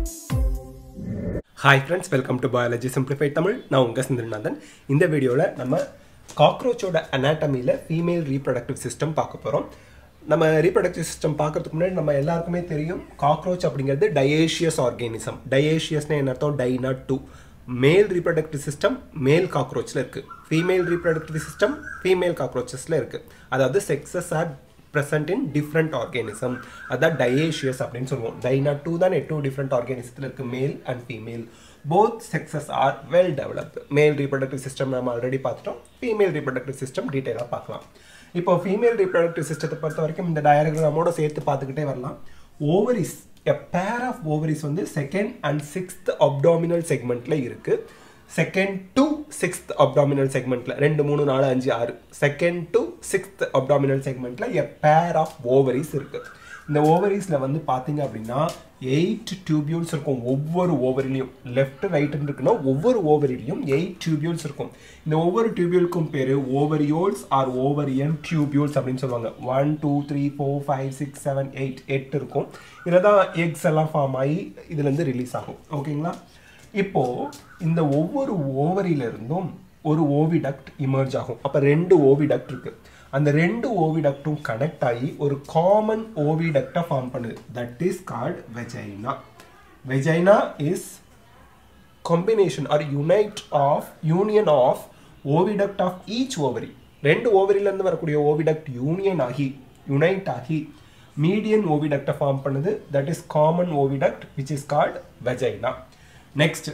hi friends welcome to biology simplified Tamil நான் உங்கள் சிந்திரநாதன் இந்த வீடியோவில் நம்ம காக்ரோச்சோட அனாட்டமியில் ஃபீமேல் ரீப்ரொடக்டிவ் சிஸ்டம் பார்க்க போகிறோம் நம்ம ரீப்ரொடக்டிவ் சிஸ்டம் பார்க்கறதுக்கு முன்னாடி நம்ம எல்லாருக்குமே தெரியும் காக்ரோச் அப்படிங்கிறது டயேஷியஸ் ஆர்கானிசம் டயேஷியஸ்னா என்ன அர்த்தம் டைனா டூ மேல் ரீப்ரொடக்டிவ் சிஸ்டம் மேல் காக்ரோச்சில் இருக்குது ஃபீமேல் ரீப்ரொடக்டிவ் சிஸ்டம் ஃபீமேல் காக்ரோச்சஸில் இருக்குது அதாவது sexes are present in different organism அதான் டயேஷியஸ் அப்படின்னு சொல்லுவோம் டைனா டூ தான் டூ டிஃப்ரெண்ட் ஆர்கானிசத்தில் இருக்குது male and female both sexes are well developed male reproductive system நம்ம ஆல்ரெடி பார்த்துட்டோம் ஃபீமேல் ரீப்ரொடக்டிவ் சிஸ்டம் டீட்டெயிலாக பார்க்கலாம் இப்போ ஃபீமேல் ரீப்ரொடக்டிவ் சிஸ்டத்தை பொறுத்த வரைக்கும் இந்த டயக்ராமோட சேர்த்து பார்த்துக்கிட்டே வரலாம் ovaries a pair of ovaries வந்து செகண்ட் அண்ட் சிக்ஸ்த் அப்டாமினல் செக்மெண்ட்டில் இருக்குது செகண்ட் டு சிக்ஸ்த் அப்டாமினல் செக்மெண்ட்ல ரெண்டு மூணு நாலு அஞ்சு ஆறு செகண்ட் டு சிக்ஸ்த் அப்டாமினல் செக்மெண்ட்ல எ பேர் ஆஃப் ஓவரிஸ் இருக்கு இந்த ஓவரிஸ்ல வந்து பாத்தீங்க அப்படின்னா எயிட் டியூபியூல்ஸ் இருக்கும் ஒவ்வொரு ஓவரிலையும் லெஃப்ட் ரைட் இருக்குன்னா ஒவ்வொரு ஓவரிலையும் எயிட் டியூபியூல்ஸ் இருக்கும் இந்த ஒவ்வொரு டியூபியூலுக்கும் பேரு ஓவரியோல்ஸ் ஆர் ஓவரியன் டியூபியூல்ஸ் அப்படின்னு சொல்லுவாங்க one two three four five six seven eight எட்டு இருக்கும் இதில் தான் எக்ஸ் எல்லாம் ஃபார்ம் ஆகி இதுலேருந்து ரிலீஸ் ஆகும் ஓகேங்களா இப்போ இந்த ஒவ்வொரு ஓவரியில இருந்தும் ஒரு ஓவிடக்ட் இமர்ஜ் ஆகும் அப்ப ரெண்டு ஓவிடக்ட் இருக்கு அந்த ரெண்டு ஓவிடக்டும் கனெக்ட் ஆகி ஒரு காமன் ஓவிடக்டை ஃபார்ம் பண்ணுது that is called vagina vagina is combination or unite of union of oviduct of each ovary ரெண்டு ஓவரியிலேருந்து வரக்கூடிய ஓவிடக்ட் யூனியன் ஆகி யுனைட் ஆகி மீடியன் ஓவிடக்டை ஃபார்ம் பண்ணுது that is common oviduct which is called vagina next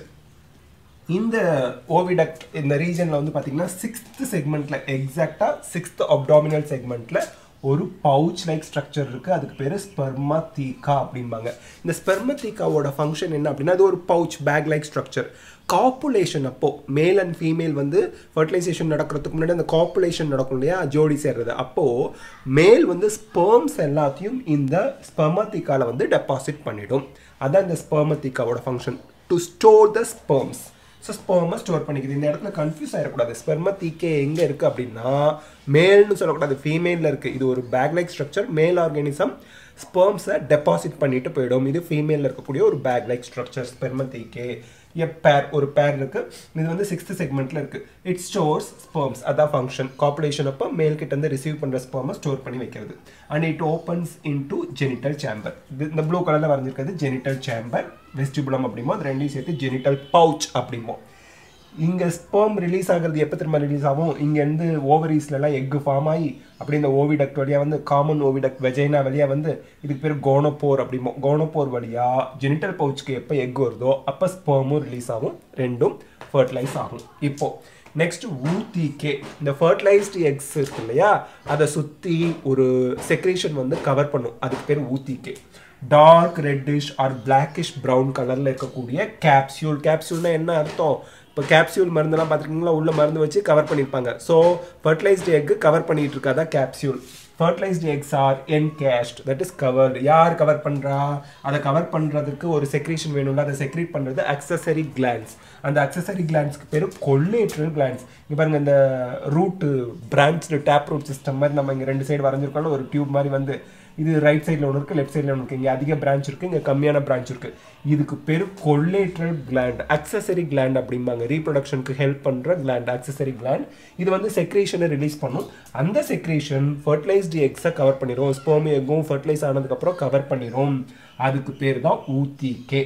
இந்த oviduct இந்த ரீஜனில் வந்து பார்த்தீங்கன்னா சிக்ஸ்த் செக்மெண்ட்டில் எக்ஸாக்டாக சிக்ஸ்த் அப்டாமினல் செக்மெண்ட்டில் ஒரு பவுச் லைக் ஸ்ட்ரக்சர் இருக்குது அதுக்கு பேர் ஸ்பெர்மதீகா அப்படிம்பாங்க இந்த ஸ்பெர்மதீகாவோட ஃபங்க்ஷன் என்ன அப்படின்னா அது ஒரு pouch bag like structure copulation அப்போ மேல் அண்ட் ஃபீமேல் வந்து ஃபர்டிலைசேஷன் நடக்கிறதுக்கு முன்னாடி அந்த காப்புலேஷன் நடக்கும் இல்லையா ஜோடி சேர்றது அப்போது மேல் வந்து ஸ்பெர்ம்ஸ் எல்லாத்தையும் இந்த ஸ்பெர்மத்திக்காவில் வந்து டெபாசிட் பண்ணிடும் அதான் இந்த ஸ்பெர்மத்திக்காவோட function to store the sperms so ஸ்பெர்மை ஸ்டோர் பண்ணிக்குது இந்த இடத்துல கன்ஃபியூஸ் ஆகிடக்கூடாது ஸ்பெர்மத்திக்கே எங்கே இருக்குது அப்படின்னா மேல்னு சொல்லக்கூடாது ஃபீமேலில் இருக்குது இது ஒரு bag like structure male organism ஸ்பெர்ம்ஸை டெபாசிட் பண்ணிட்டு போயிடும் இது ஃபீமேலில் இருக்கக்கூடிய ஒரு bag like structure spermathecae a pair ஒரு பேர் இருக்கு இது வந்து சிக்ஸ்த் செக்மெண்ட்ல இருக்கு இட் ஸ்டோர்ஸ் ஸ்பெர்ம்ஸ் அதான் ஃபங்க்ஷன் காப்புலேஷன் அப்போ மேல் கிட்ட இருந்து ரிசீவ் பண்ற ஸ்பெர்மை ஸ்டோர் பண்ணி வைக்கிறது and it opens into genital chamber இந்த ப்ளூ கலர்ல வரைஞ்சிருக்கிறது ஜெனிட்டல் சேம்பர் வெஸ்டிபுலம் அப்படிமோ அது ரெண்டையும் சேர்த்து ஜெனிட்டல் பவுச் அப்படிமோ இங்கே ஸ்பெர்ம் ரிலீஸ் ஆகிறது எப்போ திரும்ப ரிலீஸ் ஆகும் இங்கேருந்து ஓவரீஸ்லலாம் எக்கு ஃபார்ம் ஆகி அப்படி இந்த ஓவிடக்ட் வழியாக வந்து காமன் ஓவிடக்ட் வெஜைனா வழியாக வந்து இதுக்கு பேர் கோனோபோர் அப்படிமோ கோனோபோர் வழியாக ஜெனிட்டல் பவுச்சுக்கு எப்போ எக் வருதோ அப்போ ஸ்பெர்மும் ரிலீஸ் ஆகும் ரெண்டும் ஃபர்டிலைஸ் ஆகும் இப்போ நெக்ஸ்ட் ஊத்திகே இந்த ஃபர்டிலைஸ்டு எக்ஸ் இருக்கு இல்லையா அதை சுற்றி ஒரு செக்ரேஷன் வந்து கவர் பண்ணும் அதுக்கு பேர் ootheca dark reddish or blackish brown கலரில் இருக்கக்கூடிய கேப்சியூல் கேப்சியூல்னா என்ன அர்த்தம் இப்போ கேப்சியூல் மருந்தெல்லாம் பார்த்துருக்கீங்களா உள்ள மருந்து வச்சு கவர் பண்ணியிருப்பாங்க ஸோ ஃபர்டிலைஸ்டு எக்கு கவர் பண்ணிட்டு இருக்காதா capsule fertilised eggs or encased that is covered யார் கவர் பண்ணுறா அதை கவர் பண்ணுறதுக்கு ஒரு செக்ரேஷன் வேணும்ல அதை செக்ரேட் பண்ணுறது அக்சசரி கிளான்ஸ் அந்த அக்சசரி கிளான்ஸ்க்கு பேர் கொல்லேட்ரல் கிளான்ஸ் இங்கே பாருங்கள் இந்த root branched tap root system மாதிரி நம்ம இங்கே ரெண்டு சைடு வரைஞ்சிருக்கோம் ஒரு டியூப் மாதிரி வந்து இது ரைட் சைடில் ஒன்று இருக்குது லெஃப்ட் சைடில் ஒன்று இருக்குது இங்கே அதிக பிரான்ச் இருக்குது இங்கே கம்மியான பிரான்ச் இருக்குது இதுக்கு பேர் கொல்லேட்ரல் கிளாண்ட் அக்சசரி கிளாண்ட் அப்படிம்பாங்க ரீப்ரொடக்ஷனுக்கு ஹெல்ப் பண்ணுற கிளாண்ட் அக்சசரி கிளாண்ட் இது வந்து செக்ரேஷனை ரிலீஸ் பண்ணும் அந்த செக்ரேஷன் ஃபர்டிலைஸ்டு எக்ஸை கவர் பண்ணிடும் ஸ்போமி எக்கும் ஃபர்டிலைஸ் ஆனதுக்கப்புறம் கவர் பண்ணிடும் அதுக்கு பேர் தான் ஊத்திகே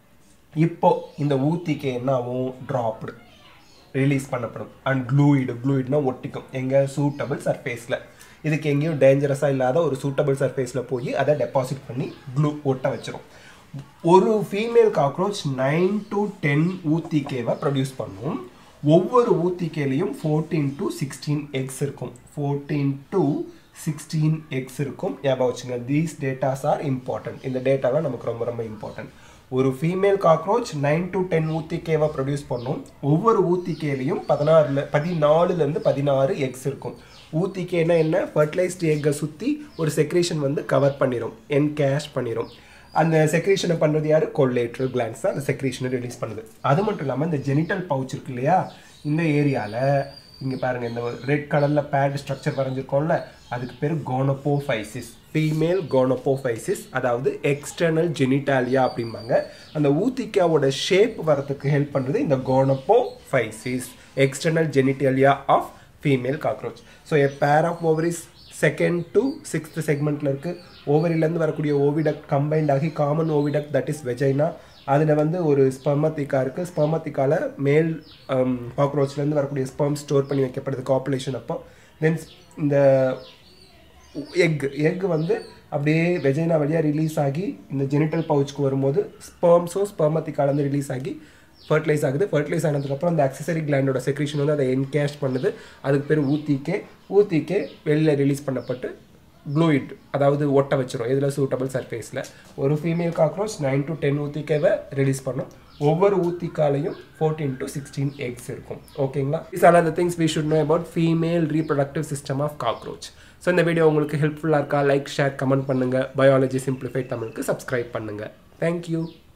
இப்போ இந்த ஊத்திகே என்ன ஆகும் ட்ராப்டு ரிலீஸ் பண்ணப்படும் அண்ட் க்ளூயிடு க்ளூயிட்னா ஒட்டிக்கும் எங்கே சூட்டபிள் சர்ஃபேஸில் இதுக்கு எங்கேயும் டேஞ்சரஸாக இல்லாத ஒரு சூட்டபிள் சர்ஃபேஸில் போய் அதை டெபாசிட் பண்ணி க்ளூ ஒட்ட வச்சிரும் ஒரு female cockroach nine to ten ஊத்திகேவை ப்ரொடியூஸ் பண்ணும் ஒவ்வொரு ஊத்திகேலையும் ஃபோர்டீன் டு சிக்ஸ்டீன் எக்ஸ் இருக்கும் ஃபோர்டீன் டு சிக்ஸ்டீன் எக்ஸ் இருக்கும் ஞாபகம் வச்சுங்க தீஸ் டேட்டாஸ் ஆர் இம்பார்ட்டன்ட் இந்த டேட்டாலாம் நமக்கு ரொம்ப ரொம்ப இம்பார்ட்டன்ட் ஒரு female cockroach nine to ten ஊத்திகேவை ப்ரொடியூஸ் பண்ணும் ஒவ்வொரு ஊத்திகேலையும் பதினாறுல பதினாலுலேருந்து பதினாறு எக்ஸ் இருக்கும் ஊத்திகேனா என்ன ஃபர்டிலைஸ்டு எக்கை சுற்றி ஒரு செக்ரேஷன் வந்து கவர் பண்ணிடும் என் கேஷ் பண்ணிடும் அந்த செக்ரேஷனை பண்ணுறது யார் கொல்லேட்ரல் கிளான்ஸ் தான் அந்த செக்ரேஷனை ரிலீஸ் பண்ணுது அது மட்டும் இல்லாமல் இந்த ஜெனிட்டல் பவுச் இருக்கு இல்லையா இந்த ஏரியாவில் இங்கே பாருங்க இந்த ரெட் கலரில் பேட் ஸ்ட்ரக்சர் வரைஞ்சிருக்கோம்ல அதுக்கு பேர் கோனோபோஃபைசிஸ் ஃபீமேல் கோனோபோஃபைசிஸ் அதாவது எக்ஸ்டர்னல் ஜெனிட்டாலியா அப்படிம்பாங்க அந்த ஊத்திக்காவோட ஷேப் வரதுக்கு ஹெல்ப் பண்ணுறது இந்த gonapophysis external genitalia of female cockroach so a pair of ovaries second to sixth செக்மெண்ட்டில் இருக்குது ஓவரிலேருந்து வரக்கூடிய ஓவிடக்ட் கம்பைன்ட் ஆகி common oviduct that is vagina அதில் வந்து ஒரு ஸ்பெர்மத்திக்கா இருக்குது ஸ்பெர்மத்திக்கால மேல் காக்ரோச்லேருந்து வரக்கூடிய ஸ்பெர்ம் ஸ்டோர் பண்ணி வைக்கப்படுது காப்புலேஷன் அப்போ தென் இந்த எக் எக் வந்து அப்படியே வெஜைனா வழியாக ரிலீஸ் ஆகி இந்த ஜெனிட்டல் பவுச்சுக்கு வரும்போது ஸ்பெர்ம்ஸும் ஸ்பெர்மத்திக்காலேருந்து ரிலீஸ் ஆகி ஃபர்டிலைஸ் ஆகுது ஃபர்டிலைஸ் ஆனதுக்கப்புறம் அந்த அக்சசரி கிளாண்டோட செக்ரேஷன் வந்து அதை என்கேஷ் பண்ணுது அதுக்கு பேர் ஊத்திக்கே ஊத்திக்கே வெளியில் ரிலீஸ் பண்ணப்பட்டு க்ளூயிட் அதாவது ஒட்ட வச்சிரும் இதில் சூட்டபிள் சர்ஃபேஸில் ஒரு female cockroach nine to ten ஊத்திக்காவை ரிலீஸ் பண்ணும் ஒவ்வொரு ஊத்திக்காலையும் ஃபோர்டீன் டு சிக்ஸ்டீன் எக்ஸ் இருக்கும் ஓகேங்களா is all the things we should know about female reproductive system of cockroach so இந்த வீடியோ உங்களுக்கு ஹெல்ப்ஃபுல்லாக இருக்கா லைக் ஷேர் கமெண்ட் பண்ணுங்கள் பயாலஜி சிம்பிளிஃபைட் தமிழுக்கு சப்ஸ்கிரைப் பண்ணுங்கள் தேங்க்யூ